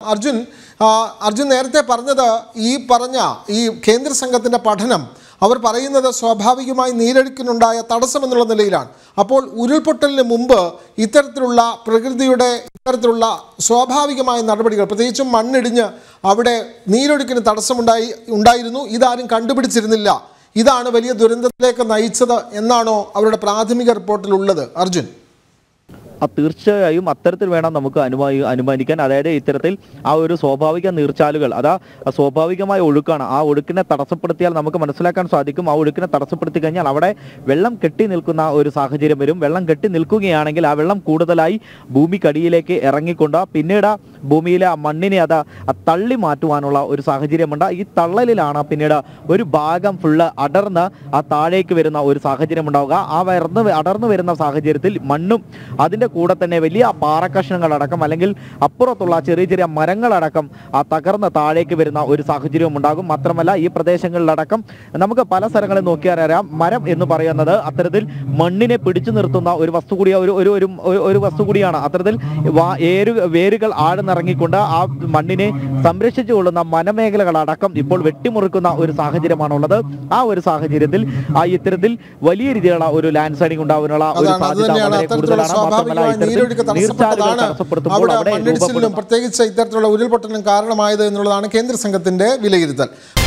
അർജുൻ ആ, അർജുൻ നേരത്തെ പറഞ്ഞത് ഈ പറഞ്ഞ ഈ കേന്ദ്ര സംഘത്തിൻ്റെ പഠനം അവർ പറയുന്നത് സ്വാഭാവികമായി നീരൊഴുക്കിനുണ്ടായ തടസ്സമെന്നുള്ള നിലയിലാണ് അപ്പോൾ ഉരുൾപൊട്ടലിന് മുമ്പ് ഇത്തരത്തിലുള്ള പ്രകൃതിയുടെ ഇത്തരത്തിലുള്ള സ്വാഭാവികമായ നടപടികൾ പ്രത്യേകിച്ചും മണ്ണിടിഞ്ഞ് അവിടെ നീരൊഴുക്കിന് തടസ്സമുണ്ടായി ഉണ്ടായിരുന്നു ഇതാരും കണ്ടുപിടിച്ചിരുന്നില്ല ഇതാണ് വലിയ ദുരന്തത്തിലേക്ക് നയിച്ചത് എന്നാണോ അവരുടെ പ്രാഥമിക റിപ്പോർട്ടിലുള്ളത് അർജുൻ ആ തീർച്ചയായും അത്തരത്തിൽ വേണം നമുക്ക് അനുമാനി അനുമാനിക്കാൻ അതായത് ഇത്തരത്തിൽ ആ ഒരു സ്വാഭാവിക നീർച്ചാലുകൾ അതാ ആ സ്വാഭാവികമായ ഒഴുക്കാണ് ആ ഒഴുക്കിനെ തടസ്സപ്പെടുത്തിയാൽ നമുക്ക് മനസ്സിലാക്കാൻ സാധിക്കും ആ ഒഴുക്കിനെ തടസ്സപ്പെടുത്തി കഴിഞ്ഞാൽ അവിടെ വെള്ളം കെട്ടി നിൽക്കുന്ന ഒരു സാഹചര്യം വരും വെള്ളം കെട്ടി നിൽക്കുകയാണെങ്കിൽ ആ വെള്ളം കൂടുതലായി ഭൂമിക്കടിയിലേക്ക് ഇറങ്ങിക്കൊണ്ട് പിന്നീട് ഭൂമിയിലെ ആ മണ്ണിനെ അത് ആ തള്ളി മാറ്റുവാനുള്ള ഒരു സാഹചര്യമുണ്ട് ഈ തള്ളലിലാണ് പിന്നീട് ഒരു ഭാഗം ഫുള്ള് അടർന്ന് ആ താഴേക്ക് വരുന്ന ഒരു സാഹചര്യം ഉണ്ടാവുക ആ വരുന്ന അടർന്നു വരുന്ന സാഹചര്യത്തിൽ മണ്ണും അതിന്റെ കൂടെ തന്നെ വലിയ പാറക്കഷ്ണങ്ങളടക്കം അല്ലെങ്കിൽ അപ്പുറത്തുള്ള ചെറിയ ചെറിയ മരങ്ങളടക്കം ആ തകർന്ന് താഴേക്ക് വരുന്ന ഒരു സാഹചര്യവും ഉണ്ടാകും മാത്രമല്ല ഈ പ്രദേശങ്ങളിലടക്കം നമുക്ക് പല സ്ഥലങ്ങളിൽ നോക്കിയാൽ അറിയാം മരം എന്ന് പറയുന്നത് അത്തരത്തിൽ മണ്ണിനെ പിടിച്ചു നിർത്തുന്ന ഒരു വസ്തു കൂടിയ ഒരു ഒരു ഒരു ഒരു- ഒരു വസ്തു കൂടിയാണ് അത്തരത്തിൽ വാ- ഏരു വേരുകൾ ആഴ്ന്നിറങ്ങിക്കൊണ്ട് ആ മണ്ണിനെ സംരക്ഷിച്ചു കൊള്ളുന്ന വനമേഖലകളടക്കം ഇപ്പോൾ വെട്ടിമുറിക്കുന്ന ഒരു സാഹചര്യമാണുള്ളത് ആ ഒരു സാഹചര്യത്തിൽ ആ ഇത്തരത്തിൽ വലിയ രീതിയിലുള്ള ഒരു ലാൻഡ് സ്ലൈഡിംഗ് ഉണ്ടാവാനുള്ള ഒരു അതാണ് അത് സാധ്യത തന്നെയാണ് വളരെ അത്തരത്തിലുള്ള കൂടുതലാണ് മാത്രമല്ല സ്വാഭാവികമായ ഇത്തരത്തിൽ നീരൊഴുക്ക് നീർച്ചാലുകൾ തടസ്സപ്പെട്ടതാണ് തടസ്സപ്പെടുത്തുമ്പോൾ അവിടെ അവിടെ മണ്ണിടിച്ചിലിനും രൂപപ്പെടുന്ന പ്രത്യേകിച്ച് ഇത്തരത്തിലുള്ള ഉരുൾപൊട്ടലിനും കാരണമായത് എന്നുള്ളതാണ് കേന്ദ്ര സംഘത്തിന്റെ വിലയിരുത്തൽ